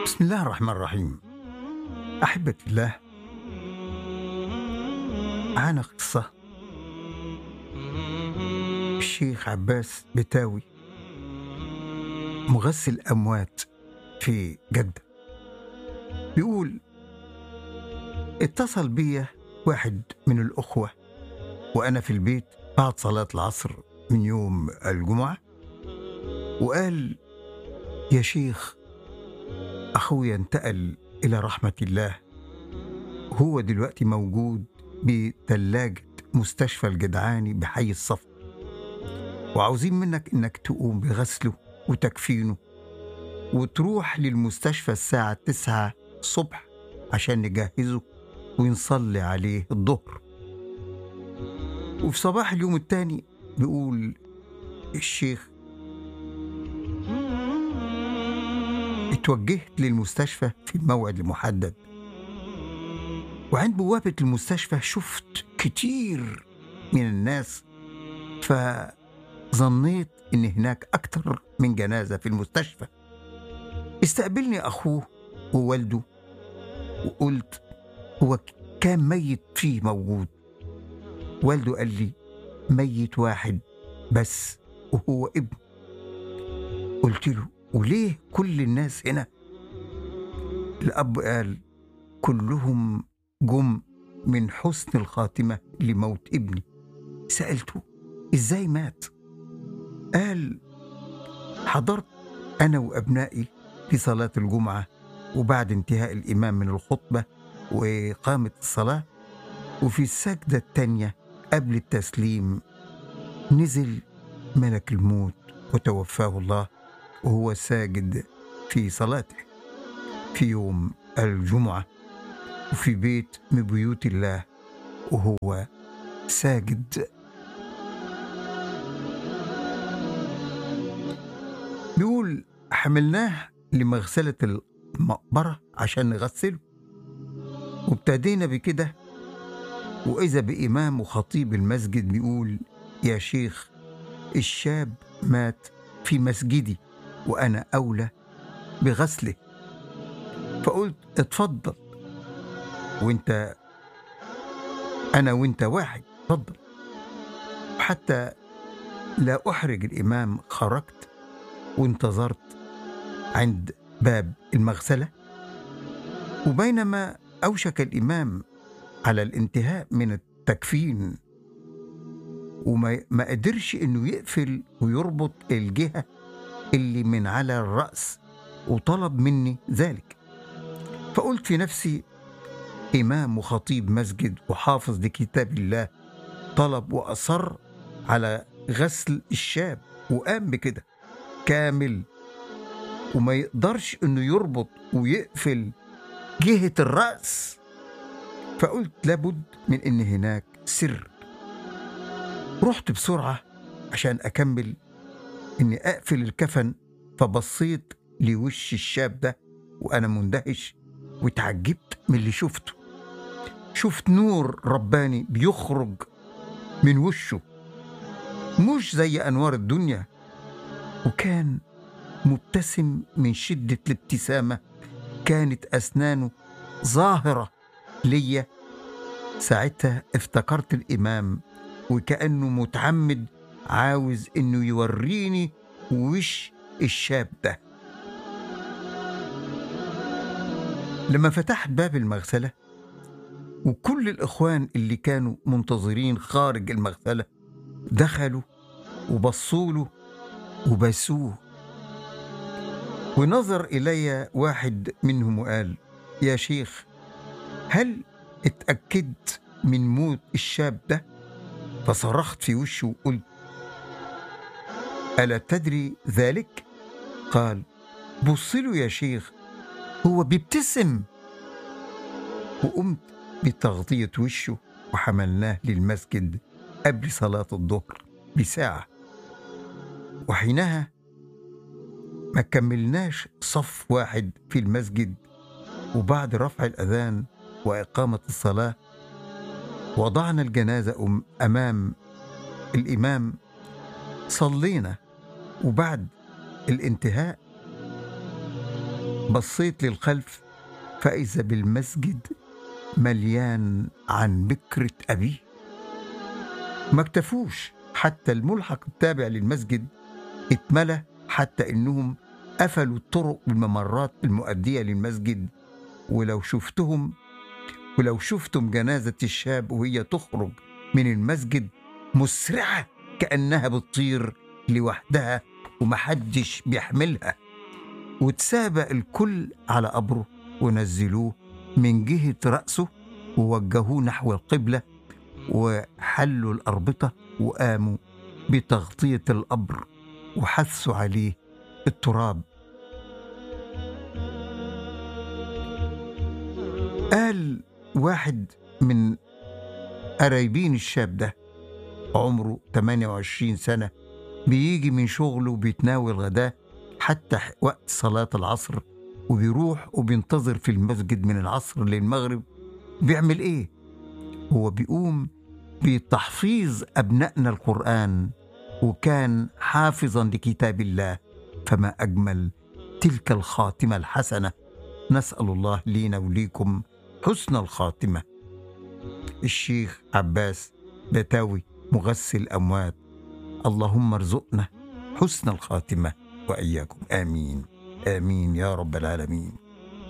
بسم الله الرحمن الرحيم أحبتي الله معانا قصة الشيخ عباس بتاوي مغسل أموات في جدة بيقول اتصل بيا واحد من الأخوة وأنا في البيت بعد صلاة العصر من يوم الجمعة وقال يا شيخ أخويا انتقل إلى رحمة الله هو دلوقتي موجود بثلاجة مستشفى الجدعاني بحي الصف وعاوزين منك إنك تقوم بغسله وتكفينه وتروح للمستشفى الساعة تسعة الصبح عشان نجهزه ونصلي عليه الظهر وفي صباح اليوم التاني بيقول الشيخ اتوجهت للمستشفى في الموعد المحدد وعند بوابة المستشفى شفت كتير من الناس فظنيت إن هناك أكتر من جنازة في المستشفى استقبلني أخوه ووالده وقلت هو كان ميت فيه موجود والده قال لي ميت واحد بس وهو ابن قلت له وليه كل الناس هنا الأب قال كلهم جم من حسن الخاتمة لموت ابني سألته إزاي مات قال حضرت أنا وأبنائي في صلاة الجمعة وبعد انتهاء الإمام من الخطبة وإقامة الصلاة وفي السجدة التانية قبل التسليم نزل ملك الموت وتوفاه الله وهو ساجد في صلاته في يوم الجمعة وفي بيت من بيوت الله وهو ساجد بيقول حملناه لمغسلة المقبرة عشان نغسله وابتدينا بكده وإذا بإمام وخطيب المسجد بيقول يا شيخ الشاب مات في مسجدي وأنا أولى بغسله فقلت اتفضل وانت أنا وانت واحد اتفضل حتى لا أحرج الإمام خرجت وانتظرت عند باب المغسلة وبينما أوشك الإمام على الانتهاء من التكفين وما ما قدرش إنه يقفل ويربط الجهة اللي من على الرأس وطلب مني ذلك فقلت في نفسي إمام وخطيب مسجد وحافظ لكتاب الله طلب وأصر على غسل الشاب وقام بكده كامل وما يقدرش إنه يربط ويقفل جهة الرأس فقلت لابد من إن هناك سر رحت بسرعة عشان أكمل إني أقفل الكفن فبصيت لوش الشاب ده وأنا مندهش وتعجبت من اللي شفته شفت نور رباني بيخرج من وشه مش زي أنوار الدنيا وكان مبتسم من شدة الابتسامة كانت أسنانه ظاهرة ليا ساعتها افتكرت الإمام وكأنه متعمد عاوز إنه يوريني وش الشاب ده لما فتحت باب المغسلة وكل الإخوان اللي كانوا منتظرين خارج المغسلة دخلوا وبصوا له وبسوه ونظر إلي واحد منهم وقال يا شيخ هل اتأكدت من موت الشاب ده فصرخت في وشه وقلت ألا تدري ذلك؟ قال بص له يا شيخ هو بيبتسم وقمت بتغطية وشه وحملناه للمسجد قبل صلاة الظهر بساعة وحينها ما كملناش صف واحد في المسجد وبعد رفع الأذان وإقامة الصلاة وضعنا الجنازة أمام الإمام صلينا وبعد الانتهاء بصيت للخلف فإذا بالمسجد مليان عن بكرة أبيه ما اكتفوش حتى الملحق التابع للمسجد اتملى حتى انهم قفلوا الطرق والممرات المؤدية للمسجد ولو شفتهم ولو شفتم جنازة الشاب وهي تخرج من المسجد مسرعة كأنها بتطير لوحدها ومحدش بيحملها وتسابق الكل على قبره ونزلوه من جهة رأسه ووجهوه نحو القبلة وحلوا الأربطة وقاموا بتغطية القبر وحثوا عليه التراب قال واحد من قرايبين الشاب ده عمره 28 سنة بيجي من شغله وبيتناول غداه حتى وقت صلاة العصر وبيروح وبينتظر في المسجد من العصر للمغرب بيعمل ايه؟ هو بيقوم بتحفيظ أبنائنا القرآن وكان حافظا لكتاب الله فما أجمل تلك الخاتمة الحسنة نسأل الله لينا وليكم حسن الخاتمة الشيخ عباس بتاوي مغسل أموات اللهم ارزقنا حسن الخاتمة وإياكم آمين آمين يا رب العالمين